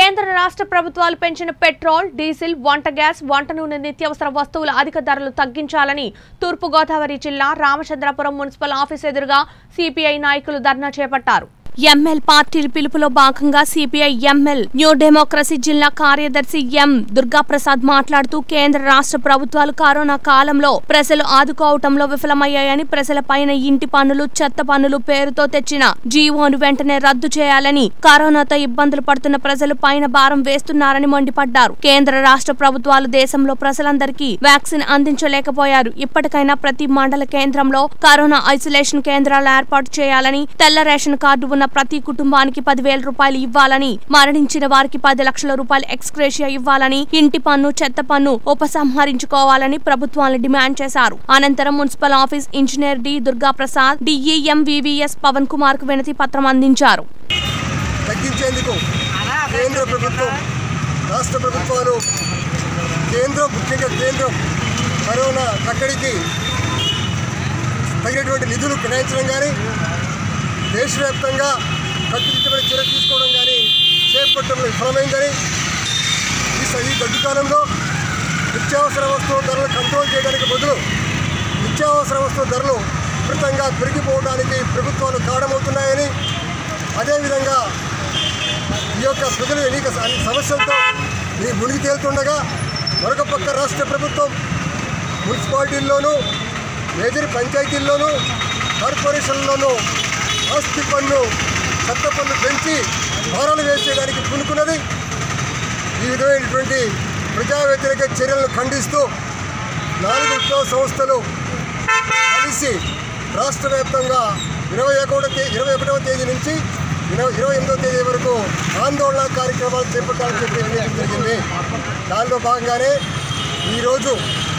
కేంద్ర రాష్ట్ర ప్రభుత్వాలు పెంచిన పెట్రోల్ డీజిల్ వంట గ్యాస్ వంట నూనె నిత్యావసర వస్తువుల అధిక ధరలు తగ్గించాలని తూర్పుగోదావరి జిల్లా రామచంద్రపురం మున్సిపల్ ఆఫీస్ ఎదురుగా సిపిఐ నాయకులు ధర్నా చేపట్టారు ఎంఎల్ పార్టీ పిలుపులో భాగంగా సిపిఐ ఎంఎల్ న్యూ డెమోక్రసీ జిల్లా కార్యదర్శి ఎం దుర్గాప్రసాద్ మాట్లాడుతూ కేంద్ర రాష్ట్ర ప్రభుత్వాలు కరోనా కాలంలో ప్రజలు ఆదుకోవటంలో విఫలమయ్యాయని ప్రజలపైన ఇంటి పన్నులు చెత్త పన్నులు పేరుతో తెచ్చిన జీవోను వెంటనే రద్దు చేయాలని కరోనాతో ఇబ్బందులు పడుతున్న ప్రజలు పైన భారం వేస్తున్నారని మండిపడ్డారు కేంద్ర రాష్ట్ర ప్రభుత్వాలు దేశంలో ప్రజలందరికీ వ్యాక్సిన్ అందించలేకపోయారు ఇప్పటికైనా ప్రతి మండల కేంద్రంలో కరోనా ఐసోలేషన్ కేంద్రాలు ఏర్పాటు చేయాలని తెల్ల రేషన్ కార్డు ఉన్న ప్రతి కుటుంబానికి పదివేల రూపాయలు ఇవ్వాలని మరణించిన వారికి పది లక్షల రూపాయలు ఎక్స్గ్రేషియా ఇవ్వాలని ఇంటి పన్ను చెత్త పన్ను ఉపసంహరించుకోవాలని ప్రభుత్వాలను డిమాండ్ చేశారు అనంతరం municipal office engineer D Durgaprasad DEM VVS Pavan Kumar కు వినతి పత్రం అందించారు తగ్గించేందుకు కేంద్ర ప్రభుత్వం రాష్ట్ర ప్రభుత్వాలు కేంద్రం ముఖ్యంగా కేంద్రం కరోనా కట్టడికి తగినటువంటి నిధులు కేటాయించడం కానీ దేశవ్యాప్తంగా కట్టుదిట్టమైన చర్య తీసుకోవడం కానీ చేపట్టడంలో విఫలమైందని ఈ స- ఈ గడ్డు కాలంలో నిత్యావసర వస్తువుల ధరలు కంట్రోల్ చేయడానికి బదులు నిత్యావసర వస్తువుల ధరలు విపరీతంగా పెరిగిపోవడానికి ప్రభుత్వాలు కారణమవుతున్నాయని అదేవిధంగా ఈ యొక్క ప్రజలు అనేక స- అనేక సమస్యలతో ఈ మునిగి తేలుతుండగా మరొక పక్క రాష్ట్ర ప్రభుత్వం మున్సిపాలిటీల్లోనూ మేజర్ పంచాయతీల్లోనూ కార్పొరేషన్లోనూ ఆస్తి పన్ను చెత్త పన్ను పెంచి భారాలు వేసేయడానికి పూనుకున్నది ఈ విధమైనటువంటి ప్రజా వ్యతిరేక చర్యలను ఖండిస్తూ నాలుగు ఉద్యోగ సంస్థలు కలిసి రాష్ట్ర వ్యాప్తంగా ఇరవై ఒకటో తేదీ ఇరవై ఒకటవ తేదీ నుంచి ఇరవై ఇరవై ఎనిమిదవ తేదీ వరకు ఆందోళన కార్యక్రమాలు చేపట్టాలని చెప్పి నిర్ణయించడం జరిగింది దానిలో భాగంగానే ఈరోజు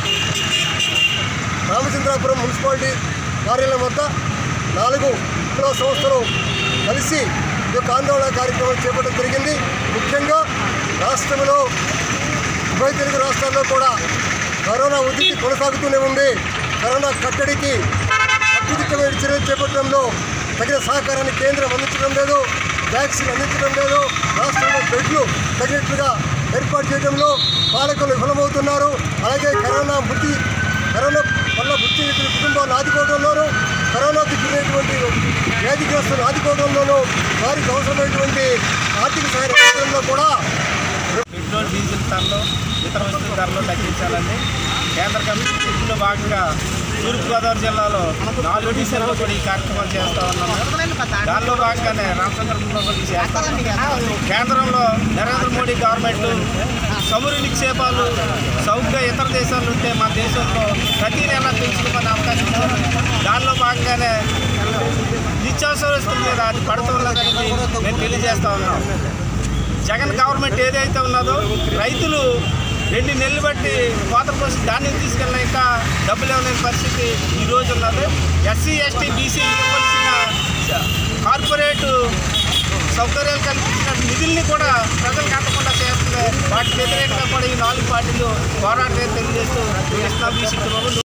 రామచంద్రాపురం మున్సిపాలిటీ కార్యాలయం వద్ద నాలుగు విప్లవ సంస్థలు కలిసి ఈ యొక్క ఆందోళన కార్యక్రమం చేపట్టడం జరిగింది ముఖ్యంగా రాష్ట్రంలో ఉభయ తెలుగు రాష్ట్రాల్లో కూడా కరోనా ఉధృతి కొనసాగుతూనే ఉంది కరోనా కట్టడికి అత్యధికమైన చర్యలు చేపట్టడంలో తగిన సహకారాన్ని కేంద్రం అందించడం లేదు వ్యాక్సిన్ అందించడం లేదు రాష్ట్రంలో బెడ్లు తగినట్లుగా ఏర్పాటు చేయడంలో పాలకులు విఫలమవుతున్నారు అలాగే కరోనా మృతి కరోనా వల్ల మృతి చెందిన కుటుంబాలను ఆదుకోవడంలోనూ కరోనాకి గురైనటువంటి వ్యాధిగ్రస్తులను ఆదుకోవడంలోనూ వారికి అవసరమైనటువంటి ఆర్థిక సహాయం అందించడంలో కూడా పెట్రోల్ డీజిల్ ధరలు ఇతర వస్తువుల ధరలు తగ్గించాలని కేంద్ర కమిటీలో భాగంగా తూర్పుగోదావరి జిల్లాలో నాలుగు డిసెంబర్ కూడా ఈ కార్యక్రమాలు చేస్తూ ఉన్నాము దానిలో భాగంగానే రామచంద్రపురంలో కూడా ఇది చేస్తాము కేంద్రంలో నరేంద్ర మోడీ గవర్నమెంట్ చమురు నిక్షేపాలు చౌకగా ఇతర దేశాలు ఉంటే మా దేశంలో ప్రతి నెల పెంచుకునే అవకాశం ఉంది దానిలో భాగంగానే నిత్యావసర వస్తువుల మీద అది పడుతున్నదని మేము తెలియజేస్తా ఉన్నాం జగన్ గవర్నమెంట్ ఏదైతే ఉన్నదో రైతులు రెండు నెలలు బట్టి కోత పోసి ధాన్యం తీసుకెళ్ళలేక డబ్బులు ఇవ్వలేని పరిస్థితి ఈ రోజు ఉన్నది ఎస్సీ ఎస్టీ బీసీ ఇవ్వాల్సిన కార్పొరేట్ సౌకర్యాలు కల్పించిన నిధుల్ని కూడా ప్రజలకు అందకుండా చేస్తుంది వాటికి వ్యతిరేకంగా కూడా ఈ నాలుగు పార్టీలు పోరాటం తెలియజేస్తూ కృష్ణా బీసీ